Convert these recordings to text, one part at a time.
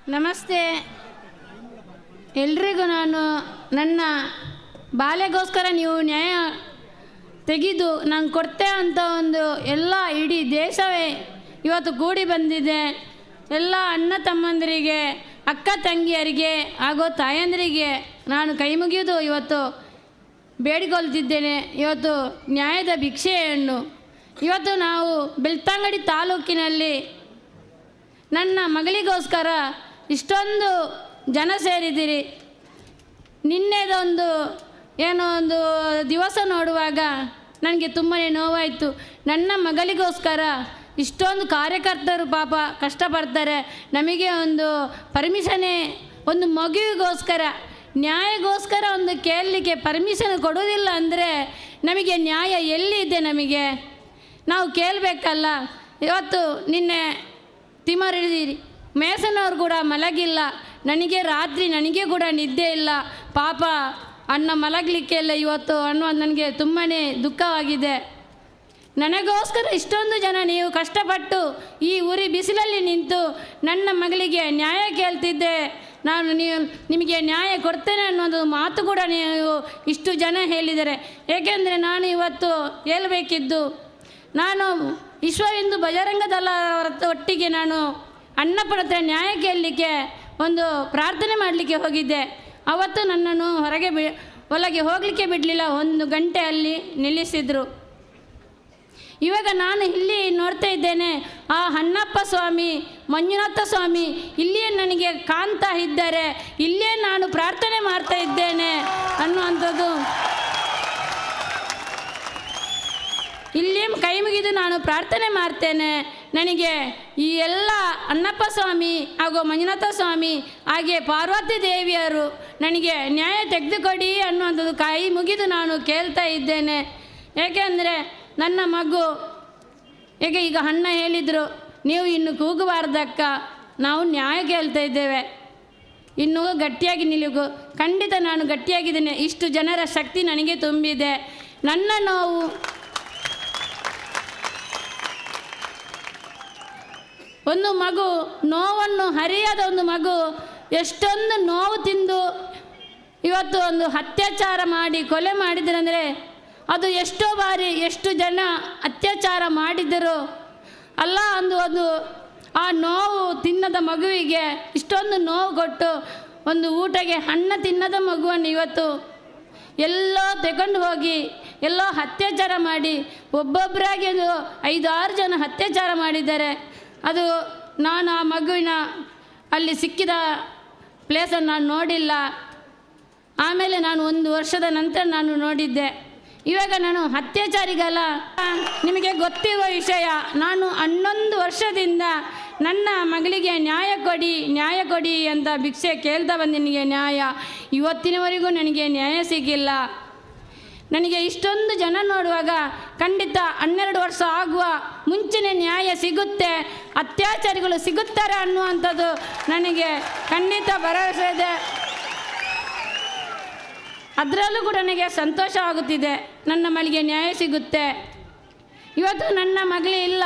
ನಮಸ್ತೆ ಎಲ್ರಿಗೂ ನಾನು ನನ್ನ ಬಾಲ್ಯಗೋಸ್ಕರ ನೀವು ನ್ಯಾಯ ತೆಗೆದು ನಾನು ಕೊಡ್ತೆ ಅಂತ ಒಂದು ಎಲ್ಲ ಇಡೀ ದೇಶವೇ ಇವತ್ತು ಕೂಡಿ ಬಂದಿದೆ ಎಲ್ಲ ಅಣ್ಣ ತಮ್ಮಂದಿರಿಗೆ ಅಕ್ಕ ತಂಗಿಯರಿಗೆ ಹಾಗೂ ತಾಯಂದಿರಿಗೆ ನಾನು ಕೈ ಮುಗಿಯೋದು ಇವತ್ತು ಬೇಡಿಕೊಳ್ತಿದ್ದೇನೆ ಇವತ್ತು ನ್ಯಾಯದ ಭಿಕ್ಷೆಯನ್ನು ಇವತ್ತು ನಾವು ಬೆಳ್ತಂಗಡಿ ತಾಲೂಕಿನಲ್ಲಿ ನನ್ನ ಮಗಳಿಗೋಸ್ಕರ ಇಷ್ಟೊಂದು ಜನ ಸೇರಿದ್ದೀರಿ ನಿನ್ನೆದೊಂದು ಏನೋ ಒಂದು ದಿವಸ ನೋಡುವಾಗ ನನಗೆ ತುಂಬಾ ನೋವಾಯಿತು ನನ್ನ ಮಗಳಿಗೋಸ್ಕರ ಇಷ್ಟೊಂದು ಕಾರ್ಯಕರ್ತರು ಪಾಪ ಕಷ್ಟಪಡ್ತಾರೆ ನಮಗೆ ಒಂದು ಪರ್ಮಿಷನ್ನೇ ಒಂದು ಮಗುವಿಗೋಸ್ಕರ ನ್ಯಾಯಗೋಸ್ಕರ ಒಂದು ಕೇಳಲಿಕ್ಕೆ ಪರ್ಮಿಷನ್ ಕೊಡೋದಿಲ್ಲ ಅಂದರೆ ನಮಗೆ ನ್ಯಾಯ ಎಲ್ಲಿದೆ ನಮಗೆ ನಾವು ಕೇಳಬೇಕಲ್ಲ ಇವತ್ತು ನಿನ್ನೆ ತಿಮರಿದಿರಿ ಮೇಸನವ್ರು ಕೂಡ ಮಲಗಿಲ್ಲ ನನಗೆ ರಾತ್ರಿ ನನಗೆ ಕೂಡ ನಿದ್ದೆ ಇಲ್ಲ ಪಾಪ ಅನ್ನ ಮಲಗಲಿಕ್ಕೆ ಇಲ್ಲ ಇವತ್ತು ಅನ್ನುವುದು ನನಗೆ ತುಂಬಾ ದುಃಖವಾಗಿದೆ ನನಗೋಸ್ಕರ ಇಷ್ಟೊಂದು ಜನ ನೀವು ಕಷ್ಟಪಟ್ಟು ಈ ಉರಿ ಬಿಸಿಲಲ್ಲಿ ನಿಂತು ನನ್ನ ಮಗಳಿಗೆ ನ್ಯಾಯ ಕೇಳ್ತಿದ್ದೆ ನಾನು ನೀವು ನಿಮಗೆ ನ್ಯಾಯ ಕೊಡ್ತೇನೆ ಅನ್ನೋದು ಮಾತು ಕೂಡ ನೀವು ಇಷ್ಟು ಜನ ಹೇಳಿದ್ದಾರೆ ಏಕೆಂದರೆ ನಾನು ಇವತ್ತು ಹೇಳಬೇಕಿದ್ದು ನಾನು ವಿಶ್ವ ಹಿಂದೂ ಬಜರಂಗ ದಳವರ ಒಟ್ಟಿಗೆ ನಾನು ಅನ್ನಪಡತ್ರ ನ್ಯಾಯ ಕೇಳಲಿಕ್ಕೆ ಒಂದು ಪ್ರಾರ್ಥನೆ ಮಾಡಲಿಕ್ಕೆ ಹೋಗಿದ್ದೆ ಅವತ್ತು ನನ್ನನ್ನು ಹೊರಗೆ ಬಿ ಒಳಗೆ ಹೋಗಲಿಕ್ಕೆ ಬಿಡಲಿಲ್ಲ ಒಂದು ಗಂಟೆ ಅಲ್ಲಿ ನಿಲ್ಲಿಸಿದರು ಇವಾಗ ನಾನು ಇಲ್ಲಿ ನೋಡ್ತಾ ಇದ್ದೇನೆ ಆ ಹಣ್ಣಪ್ಪ ಸ್ವಾಮಿ ಮಂಜುನಾಥ ಸ್ವಾಮಿ ಇಲ್ಲಿಯೇ ನನಗೆ ಕಾಣ್ತಾ ಇದ್ದಾರೆ ಇಲ್ಲೇ ನಾನು ಪ್ರಾರ್ಥನೆ ಮಾಡ್ತಾ ಇದ್ದೇನೆ ಅನ್ನುವಂಥದ್ದು ಇಲ್ಲಿಯೇ ಕೈ ಮುಗಿದು ನಾನು ಪ್ರಾರ್ಥನೆ ಮಾಡ್ತೇನೆ ನನಗೆ ಈ ಎಲ್ಲ ಅಣ್ಣಪ್ಪ ಸ್ವಾಮಿ ಹಾಗೂ ಮಂಜುನಾಥ ಸ್ವಾಮಿ ಹಾಗೆ ಪಾರ್ವತಿ ದೇವಿಯರು ನನಗೆ ನ್ಯಾಯ ತೆಗೆದುಕೊಡಿ ಅನ್ನುವಂಥದ್ದು ಕೈ ಮುಗಿದು ನಾನು ಕೇಳ್ತಾ ಇದ್ದೇನೆ ಏಕೆಂದರೆ ನನ್ನ ಮಗು ಏಕೆ ಈಗ ಅಣ್ಣ ಹೇಳಿದರು ನೀವು ಇನ್ನು ಕೂಗಬಾರ್ದಕ್ಕ ನಾವು ನ್ಯಾಯ ಕೇಳ್ತಾ ಇದ್ದೇವೆ ಇನ್ನೂ ಗಟ್ಟಿಯಾಗಿ ನಿಲ್ಲುಗು ಖಂಡಿತ ನಾನು ಗಟ್ಟಿಯಾಗಿದ್ದೇನೆ ಇಷ್ಟು ಜನರ ಶಕ್ತಿ ನನಗೆ ತುಂಬಿದೆ ನನ್ನ ನೋವು ಒಂದು ಮಗು ನೋವನ್ನು ಹರಿಯದ ಒಂದು ಮಗು ಎಷ್ಟೊಂದು ನೋವು ತಿಂದು ಇವತ್ತು ಒಂದು ಅತ್ಯಾಚಾರ ಮಾಡಿ ಕೊಲೆ ಮಾಡಿದ್ರಂದರೆ ಅದು ಎಷ್ಟೋ ಬಾರಿ ಎಷ್ಟು ಜನ ಅತ್ಯಾಚಾರ ಮಾಡಿದರು ಅಲ್ಲ ಒಂದು ಒಂದು ಆ ನೋವು ತಿನ್ನದ ಮಗುವಿಗೆ ಇಷ್ಟೊಂದು ನೋವು ಕೊಟ್ಟು ಒಂದು ಊಟಕ್ಕೆ ಹಣ್ಣ ತಿನ್ನದ ಮಗುವನ್ನು ಇವತ್ತು ಎಲ್ಲೋ ತಗೊಂಡು ಹೋಗಿ ಎಲ್ಲೋ ಅತ್ಯಾಚಾರ ಮಾಡಿ ಒಬ್ಬೊಬ್ಬರಾಗಿ ಒಂದು ಐದಾರು ಜನ ಅತ್ಯಾಚಾರ ಮಾಡಿದ್ದಾರೆ ಅದು ನಾನು ಆ ಮಗುವಿನ ಅಲ್ಲಿ ಸಿಕ್ಕಿದ ಪ್ಲೇಸನ್ನು ನಾನು ನೋಡಿಲ್ಲ ಆಮೇಲೆ ನಾನು ಒಂದು ವರ್ಷದ ನಂತರ ನಾನು ನೋಡಿದ್ದೆ ಇವಾಗ ನಾನು ಅತ್ಯಾಚಾರಿಗಲ್ಲ ನಿಮಗೆ ಗೊತ್ತಿರುವ ವಿಷಯ ನಾನು ಹನ್ನೊಂದು ವರ್ಷದಿಂದ ನನ್ನ ಮಗಳಿಗೆ ನ್ಯಾಯ ಕೊಡಿ ನ್ಯಾಯ ಕೊಡಿ ಅಂತ ಭಿಕ್ಷೆ ಕೇಳ್ತಾ ಬಂದಿನಿಗೆ ನ್ಯಾಯ ಇವತ್ತಿನವರೆಗೂ ನನಗೆ ನ್ಯಾಯ ಸಿಕ್ಕಿಲ್ಲ ನನಗೆ ಇಷ್ಟೊಂದು ಜನ ನೋಡುವಾಗ ಖಂಡಿತ ಹನ್ನೆರಡು ವರ್ಷ ಆಗುವ ಮುಂಚೆನೇ ನ್ಯಾಯ ಸಿಗುತ್ತೆ ಅತ್ಯಾಚಾರಿಗಳು ಸಿಗುತ್ತಾರೆ ಅನ್ನುವಂಥದ್ದು ನನಗೆ ಖಂಡಿತ ಭರವಸೆ ಇದೆ ಅದರಲ್ಲೂ ಕೂಡ ನನಗೆ ಸಂತೋಷವಾಗುತ್ತಿದೆ ನನ್ನ ಮಗಳಿಗೆ ನ್ಯಾಯ ಸಿಗುತ್ತೆ ಇವತ್ತು ನನ್ನ ಮಗಳೇ ಇಲ್ಲ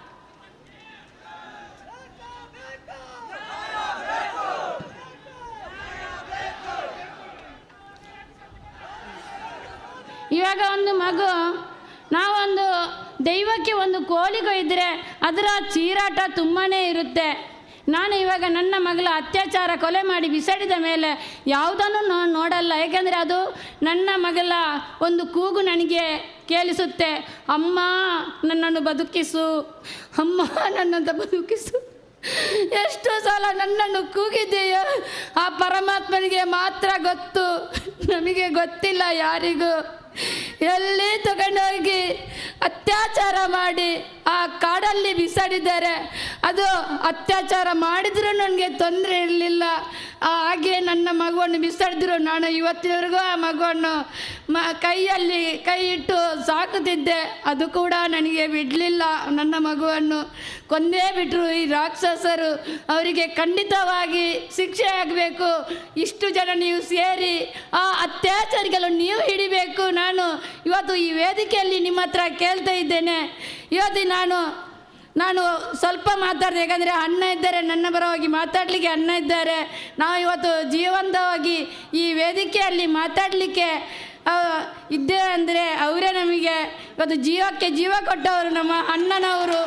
ಇವಾಗ ಒಂದು ಮಗು ನಾವೊಂದು ದೈವಕ್ಕೆ ಒಂದು ಕೋಳಿ ಕೊಯ್ದರೆ ಅದರ ಚೀರಾಟ ತುಂಬಾ ಇರುತ್ತೆ ನಾನು ಇವಾಗ ನನ್ನ ಮಗಳ ಅತ್ಯಾಚಾರ ಕೊಲೆ ಮಾಡಿ ಬಿಸಾಡಿದ ಮೇಲೆ ಯಾವುದನ್ನು ನೋ ನೋಡಲ್ಲ ಏಕೆಂದರೆ ಅದು ನನ್ನ ಮಗಳ ಒಂದು ಕೂಗು ನನಗೆ ಕೇಳಿಸುತ್ತೆ ಅಮ್ಮ ನನ್ನನ್ನು ಬದುಕಿಸು ಅಮ್ಮ ನನ್ನನ್ನು ಬದುಕಿಸು ಎಷ್ಟು ಸಲ ನನ್ನನ್ನು ಕೂಗಿದೆಯೋ ಆ ಪರಮಾತ್ಮನಿಗೆ ಮಾತ್ರ ಗೊತ್ತು ನಮಗೆ ಗೊತ್ತಿಲ್ಲ ಯಾರಿಗೂ ಎಲ್ಲಿ ತಗೊಂಡೋಗಿ ಅತ್ಯಾಚಾರ ಮಾಡಿ ಆ ಕಾಡಲ್ಲಿ ಬಿಸಾಡಿದ್ದಾರೆ ಅದು ಅತ್ಯಾಚಾರ ಮಾಡಿದರೂ ನನಗೆ ತೊಂದರೆ ಇರಲಿಲ್ಲ ಹಾಗೆ ನನ್ನ ಮಗುವನ್ನು ಬಿಸಾಡಿದ್ರು ನಾನು ಇವತ್ತಿನವರೆಗೂ ಆ ಮಗುವನ್ನು ಮ ಕೈಯಲ್ಲಿ ಕೈ ಇಟ್ಟು ಸಾಕುತ್ತಿದ್ದೆ ಅದು ಕೂಡ ನನಗೆ ಬಿಡಲಿಲ್ಲ ನನ್ನ ಮಗುವನ್ನು ಕೊಂದೇ ಬಿಟ್ಟರು ಈ ರಾಕ್ಷಸರು ಅವರಿಗೆ ಖಂಡಿತವಾಗಿ ಶಿಕ್ಷೆ ಆಗಬೇಕು ಇಷ್ಟು ಜನ ನೀವು ಸೇರಿ ಆ ಅತ್ಯಾಚಾರಿಗಳು ನೀವು ಹಿಡಿಬೇಕು ನಾನು ಇವತ್ತು ಈ ವೇದಿಕೆಯಲ್ಲಿ ನಿಮ್ಮ ಹತ್ರ ಕೇಳ್ತಾ ಇದ್ದೇನೆ ಇವತ್ತು ನಾನು ನಾನು ಸ್ವಲ್ಪ ಮಾತಾಡಿದೆ ಯಾಕಂದರೆ ಅಣ್ಣ ಇದ್ದಾರೆ ನನ್ನ ಪರವಾಗಿ ಮಾತಾಡಲಿಕ್ಕೆ ಅಣ್ಣ ಇದ್ದಾರೆ ನಾವು ಇವತ್ತು ಜೀವಂತವಾಗಿ ಈ ವೇದಿಕೆಯಲ್ಲಿ ಮಾತಾಡಲಿಕ್ಕೆ ಇದ್ದೇವೆ ಅಂದರೆ ಅವರೇ ನಮಗೆ ಇವತ್ತು ಜೀವಕ್ಕೆ ಜೀವ ಕೊಟ್ಟವರು ನಮ್ಮ ಅಣ್ಣನವರು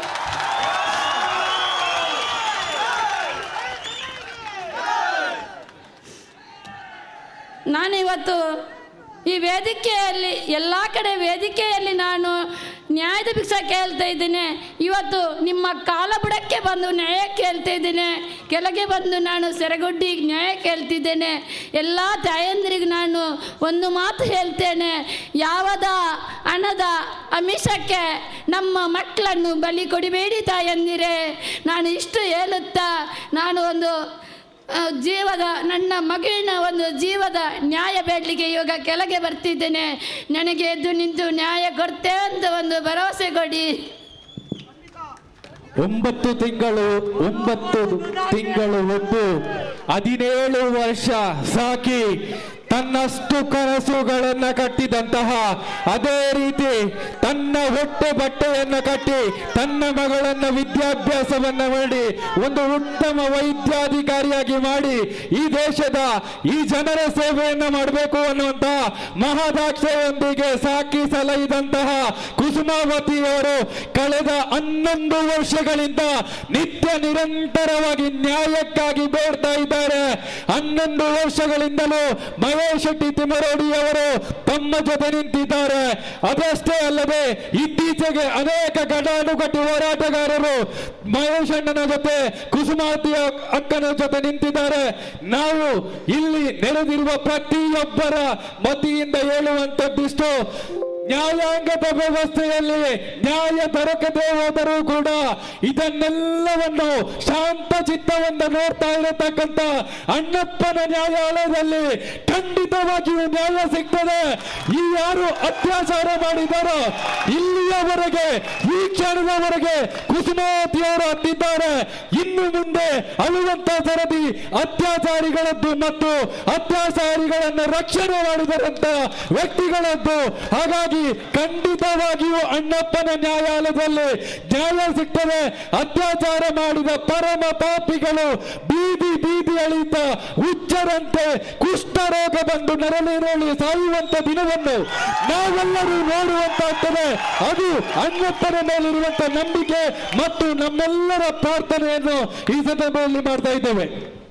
ನಾನಿವತ್ತು ಈ ವೇದಿಕೆಯಲ್ಲಿ ಎಲ್ಲ ಕಡೆ ವೇದಿಕೆಯಲ್ಲಿ ನಾನು ನ್ಯಾಯದ ಭಿಕ್ಷ ಕೇಳ್ತಾ ಇದ್ದೇನೆ ಇವತ್ತು ನಿಮ್ಮ ಕಾಲ ಬುಡಕ್ಕೆ ಬಂದು ನ್ಯಾಯ ಕೇಳ್ತಾ ಇದ್ದೇನೆ ಕೆಳಗೆ ಬಂದು ನಾನು ಸೆರಗೊಡ್ಡಿ ನ್ಯಾಯ ಕೇಳ್ತಿದ್ದೇನೆ ಎಲ್ಲ ತಾಯಂದಿರಿಗೆ ನಾನು ಒಂದು ಮಾತು ಹೇಳ್ತೇನೆ ಯಾವದ ಹಣದ ಅಮಿಷಕ್ಕೆ ನಮ್ಮ ಮಕ್ಕಳನ್ನು ಬಲಿ ಕೊಡಿಬೇಡಿ ತಾಯಂದಿರೇ ನಾನು ಇಷ್ಟು ಹೇಳುತ್ತಾ ನಾನು ಒಂದು ಆ, ಜೀವದ ನನ್ನ ಮಗುವಿನ ಒಂದು ಜೀವದ ನ್ಯಾಯ ಬೇಡಲಿಕ್ಕೆ ಇವಾಗ ಕೆಳಗೆ ಬರ್ತಿದ್ದೇನೆ ನನಗೆ ಎದ್ದು ನಿಂತು ನ್ಯಾಯ ಕೊಡ್ತೇವೆ ಅಂತ ಒಂದು ಭರವಸೆ ಕೊಡಿ ಒಂಬತ್ತು ತಿಂಗಳು ಒಂಬತ್ತು ತಿಂಗಳು ಒಟ್ಟು ಹದಿನೇಳು ವರ್ಷ ಸಾಕಿ ತನ್ನಷ್ಟು ಕನಸುಗಳನ್ನ ಕಟ್ಟಿದಂತಹ ಅದೇ ರೀತಿ ತನ್ನ ಹೊಟ್ಟೆ ಬಟ್ಟೆಯನ್ನ ಕಟ್ಟಿ ತನ್ನ ಮಗಳನ್ನ ವಿದ್ಯಾಭ್ಯಾಸವನ್ನ ಮಾಡಿ ಒಂದು ಉತ್ತಮ ವೈದ್ಯಾಧಿಕಾರಿಯಾಗಿ ಮಾಡಿ ಈ ದೇಶದ ಈ ಜನರ ಸೇವೆಯನ್ನ ಮಾಡಬೇಕು ಅನ್ನುವಂತಹ ಮಹದಾಕ್ಷೆಯೊಂದಿಗೆ ಸಾಕಿ ಸಲಹಿದಂತಹ ಕುಸುಮಾವತಿಯವರು ಕಳೆದ ಹನ್ನೊಂದು ವರ್ಷಗಳಿಂದ ನಿತ್ಯ ನಿರಂತರವಾಗಿ ನ್ಯಾಯಕ್ಕಾಗಿ ಬೇಡ್ತಾ ಇದ್ದಾರೆ ಹನ್ನೊಂದು ವರ್ಷಗಳಿಂದಲೂ ಮಹೇಶ್ ಶೆಟ್ಟಿ ತಿಮ್ಮರೋಡಿ ಅವರು ತಮ್ಮ ಜೊತೆ ನಿಂತಿದ್ದಾರೆ ಅದಷ್ಟೇ ಅಲ್ಲದೆ ಇತ್ತೀಚೆಗೆ ಅನೇಕ ಘಟಾನುಘಟಿ ಹೋರಾಟಗಾರರು ಮಹೇಶ್ ಅಣ್ಣನ ಜೊತೆ ಕುಸುಮಾವತಿಯ ಅಕ್ಕನ ಜೊತೆ ನಿಂತಿದ್ದಾರೆ ನಾವು ಇಲ್ಲಿ ನೆರೆದಿರುವ ಪ್ರತಿಯೊಬ್ಬರ ಮತಿಯಿಂದ ಹೇಳುವಂತದ್ದಿಷ್ಟು ನ್ಯಾಯಾಂಗದ ವ್ಯವಸ್ಥೆಯಲ್ಲಿ ನ್ಯಾಯ ದೊರಕದೆ ಹೋದರೂ ಕೂಡ ಇದನ್ನೆಲ್ಲವನ್ನು ಶಾಂತ ಚಿತ್ತವನ್ನು ನೋಡ್ತಾ ಇರತಕ್ಕಂತ ಅಣ್ಣಪ್ಪನ ನ್ಯಾಯಾಲಯದಲ್ಲಿ ಖಂಡಿತವಾಗಿಯೂ ನ್ಯಾಯ ಸಿಗ್ತದೆ ಈ ಯಾರು ಅತ್ಯಾಚಾರ ಮಾಡಿದಾರೋ ಇಲ್ಲಿಯವರೆಗೆ ಈ ಕ್ಷಣದವರೆಗೆ ಕುಸುಮಾವತಿಯವರು ಹತ್ತಿದ್ದಾರೆ ಇನ್ನು ಮುಂದೆ ಅಳುವಂತ ಸರದಿ ಅತ್ಯಾಚಾರಿಗಳದ್ದು ಮತ್ತು ಅತ್ಯಾಚಾರಿಗಳನ್ನು ರಕ್ಷಣೆ ಮಾಡಿದರಂತ ವ್ಯಕ್ತಿಗಳದ್ದು ಹಾಗಾಗಿ ಖಂಡಿತವಾಗಿಯೂ ಅಣ್ಣಪ್ಪನ ನ್ಯಾಯಾಲಯದಲ್ಲಿ ನ್ಯಾಯ ಸಿಗ್ತದೆ ಅತ್ಯಾಚಾರ ಮಾಡಿದ ಪರಮ ಪಾಪಿಗಳು ಬೀದಿ ಬೀದಿ ಅಳಿತ ಹುಚ್ಚರಂತೆ ಕುಷ್ಠರೋಗ ಬಂದು ನರಳಿರಳಿ ಸಾಯುವಂತ ದಿನವನ್ನು ನಾವೆಲ್ಲರೂ ನೋಡುವಂತಾಗ್ತದೆ ಅದು ಅಣ್ಣಪ್ಪನ ಮೇಲಿರುವಂತ ನಂಬಿಕೆ ಮತ್ತು ನಮ್ಮೆಲ್ಲರ ಪ್ರಾರ್ಥನೆಯನ್ನು ಈ ಸಂದರ್ಭದಲ್ಲಿ ಮಾಡ್ತಾ ಇದ್ದೇವೆ